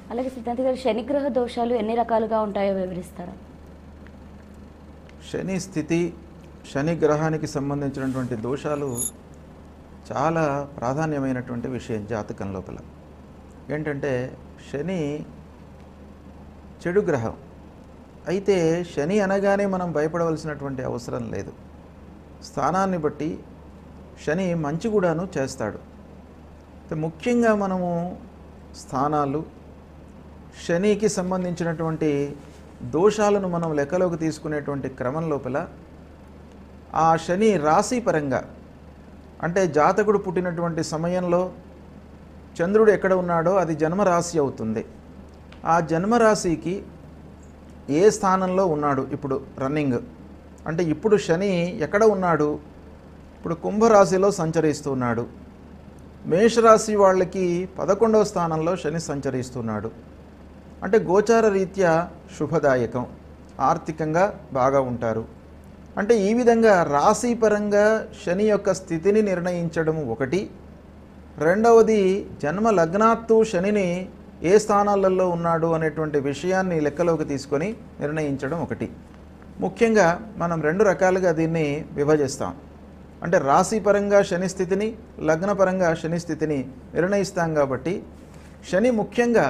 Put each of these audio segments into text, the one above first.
అలాగే సిద్ధాంతి గారు శనిగ్రహ దోషాలు ఎన్ని రకాలుగా ఉంటాయో వివరిస్తారా శని స్థితి శని గ్రహానికి సంబంధించినటువంటి దోషాలు చాలా ప్రాధాన్యమైనటువంటి విషయం జాతకం లోపల ఏంటంటే శని చెడు గ్రహం అయితే శని అనగానే మనం భయపడవలసినటువంటి అవసరం లేదు స్థానాన్ని బట్టి శని మంచి కూడాను చేస్తాడు అయితే ముఖ్యంగా మనము స్థానాలు శనికి సంబంధించినటువంటి దోషాలను మనం లెక్కలోకి తీసుకునేటువంటి క్రమం లోపల ఆ శని రాశి పరంగా అంటే జాతకుడు పుట్టినటువంటి సమయంలో చంద్రుడు ఎక్కడ ఉన్నాడో అది జన్మరాశి అవుతుంది ఆ జన్మరాశికి ఏ స్థానంలో ఉన్నాడు ఇప్పుడు రన్నింగ్ అంటే ఇప్పుడు శని ఎక్కడ ఉన్నాడు ఇప్పుడు కుంభరాశిలో సంచరిస్తున్నాడు మేషరాశి వాళ్ళకి పదకొండవ స్థానంలో శని సంచరిస్తున్నాడు అంటే గోచార రీత్యా శుభదాయకం ఆర్థికంగా బాగా ఉంటారు అంటే ఈ విధంగా రాశిపరంగా శని యొక్క స్థితిని నిర్ణయించడం ఒకటి రెండవది జన్మ లగ్నాత్తు శనిని ఏ స్థానాలలో ఉన్నాడు అనేటువంటి విషయాన్ని లెక్కలోకి తీసుకొని నిర్ణయించడం ఒకటి ముఖ్యంగా మనం రెండు రకాలుగా దీన్ని విభజిస్తాం అంటే రాశిపరంగా శని స్థితిని లగ్నపరంగా శని స్థితిని నిర్ణయిస్తాం కాబట్టి శని ముఖ్యంగా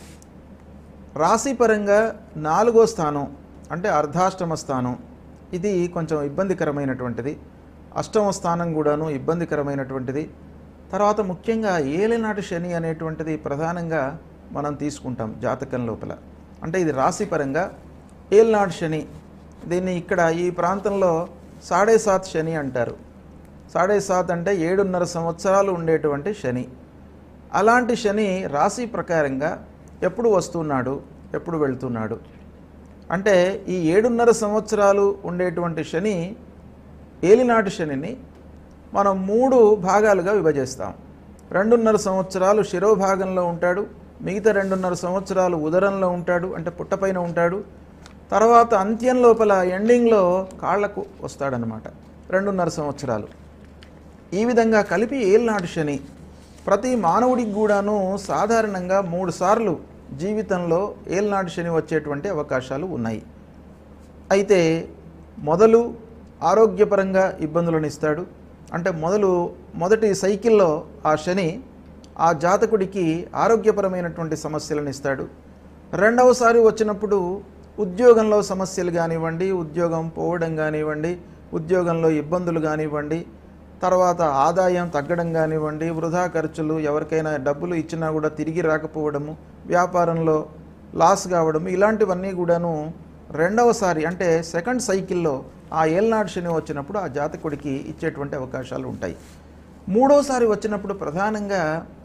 రాశిపరంగా నాలుగో స్థానం అంటే అర్ధాష్టమ స్థానం ఇది కొంచెం ఇబ్బందికరమైనటువంటిది అష్టమ స్థానం కూడాను ఇబ్బందికరమైనటువంటిది తర్వాత ముఖ్యంగా ఏలినాటి శని అనేటువంటిది ప్రధానంగా మనం తీసుకుంటాం జాతకం లోపల అంటే ఇది రాశిపరంగా ఏలినాటి శని దీన్ని ఇక్కడ ఈ ప్రాంతంలో సాడే సాత్ శని అంటారు సాడే సాత్ అంటే ఏడున్నర సంవత్సరాలు ఉండేటువంటి శని అలాంటి శని రాశి ప్రకారంగా ఎప్పుడు వస్తున్నాడు ఎప్పుడు వెళ్తున్నాడు అంటే ఈ ఏడున్నర సంవత్సరాలు ఉండేటువంటి శని ఏలినాటి శనిని మనం మూడు భాగాలుగా విభజిస్తాం రెండున్నర సంవత్సరాలు శిరోభాగంలో ఉంటాడు మిగతా రెండున్నర సంవత్సరాలు ఉదరంలో ఉంటాడు అంటే పుట్టపైన ఉంటాడు తర్వాత అంత్యం లోపల ఎండింగ్లో కాళ్లకు వస్తాడనమాట రెండున్నర సంవత్సరాలు ఈ విధంగా కలిపి ఏలినాటి శని ప్రతి మానవుడికి కూడాను సాధారణంగా మూడు సార్లు జీవితంలో ఏలినాటి శని వచ్చేటువంటి అవకాశాలు ఉన్నాయి అయితే మొదలు ఆరోగ్యపరంగా ఇబ్బందులను ఇస్తాడు అంటే మొదలు మొదటి సైకిల్లో ఆ శని ఆ జాతకుడికి ఆరోగ్యపరమైనటువంటి సమస్యలను ఇస్తాడు రెండవసారి వచ్చినప్పుడు ఉద్యోగంలో సమస్యలు కానివ్వండి ఉద్యోగం పోవడం కానివ్వండి ఉద్యోగంలో ఇబ్బందులు కానివ్వండి తర్వాత ఆదాయం తగ్గడం కానివ్వండి వృధా ఖర్చులు ఎవరికైనా డబ్బులు ఇచ్చినా కూడా తిరిగి రాకపోవడము వ్యాపారంలో లాస్ కావడము ఇలాంటివన్నీ కూడాను రెండవసారి అంటే సెకండ్ సైకిల్లో ఆ ఏల్నాడు శని వచ్చినప్పుడు ఆ జాతకుడికి ఇచ్చేటువంటి అవకాశాలు ఉంటాయి మూడోసారి వచ్చినప్పుడు ప్రధానంగా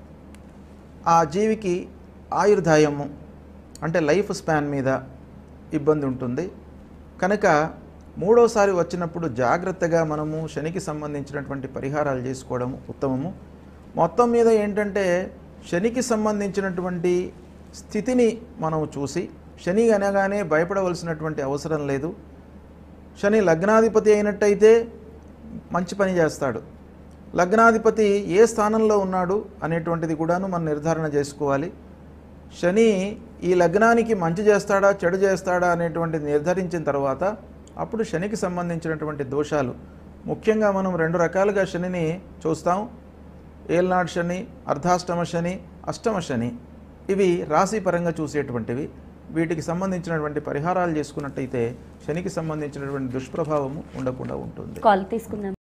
ఆ జీవికి ఆయుర్దాయము అంటే లైఫ్ స్పాన్ మీద ఇబ్బంది ఉంటుంది కనుక మూడోసారి వచ్చినప్పుడు జాగ్రత్తగా మనము శనికి సంబంధించినటువంటి పరిహారాలు చేసుకోవడం ఉత్తమము మొత్తం మీద ఏంటంటే శనికి సంబంధించినటువంటి స్థితిని మనం చూసి శని అనగానే భయపడవలసినటువంటి అవసరం లేదు శని లగ్నాధిపతి అయినట్టయితే మంచి పని చేస్తాడు లగ్నాధిపతి ఏ స్థానంలో ఉన్నాడు అనేటువంటిది కూడాను మనం నిర్ధారణ చేసుకోవాలి శని ఈ లగ్నానికి మంచి చేస్తాడా చెడు చేస్తాడా అనేటువంటిది నిర్ధారించిన తర్వాత అప్పుడు శనికి సంబంధించినటువంటి దోషాలు ముఖ్యంగా మనం రెండు రకాలుగా శనిని చూస్తాం ఏల్నాడు శని అర్ధాష్టమ శని అష్టమ శని ఇవి రాశి పరంగా చూసేటువంటివి వీటికి సంబంధించినటువంటి పరిహారాలు చేసుకున్నట్టయితే శనికి సంబంధించినటువంటి దుష్ప్రభావము ఉండకుండా ఉంటుంది కాల్ తీసుకుందాం